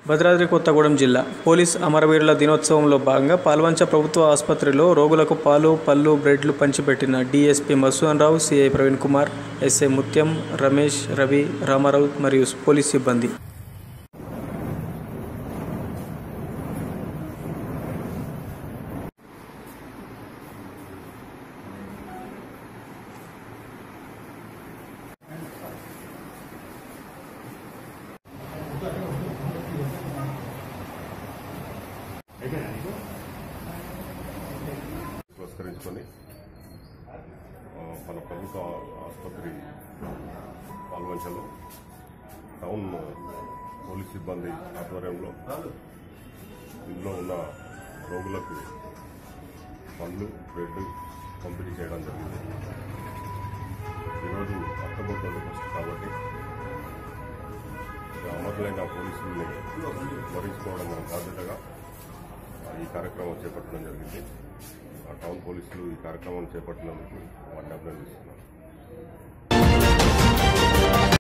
భద్రాద్రి కొత్తగూడెం జిల్లా పోలీస్ అమరవీరుల దినోత్సవంలో భాగంగా పాల్వంచ ప్రభుత్వ ఆసుపత్రిలో రోగులకు పాలు పళ్ళు బ్రెడ్లు పంచిపెట్టిన DSP Masoon Rao CI Praveen Kumar SI Muthyam Ramesh Ravi Ramarao మరియు పోలీస్ సిబ్బంది పురస్కరించుకొని ఆ, మన ప్రభుత్వ ఆసుపత్రి పాల్వంచలో టౌన్ పోలీస్ సిబ్బంది ఆధ్వర్యంలో ఇందులో ఉన్న రోగులకు పండ్లు బ్రెడ్ పంపిణీ చేయడం జరిగింది ఈరోజు అక్టోబర్ ట్వంటీ ఫస్ట్ కాబట్టి ఈ అమరులైన పోలీసుల్ని స్మరించుకోవడం మన బాధ్యతగా ఆ, ఈ కార్యక్రమం చేపట్టడం జరిగింది ఆ టౌన్ పోలీసులు ఈ కార్యక్రమం చేపట్టినందుకు వారిని అభినందిస్తున్నాను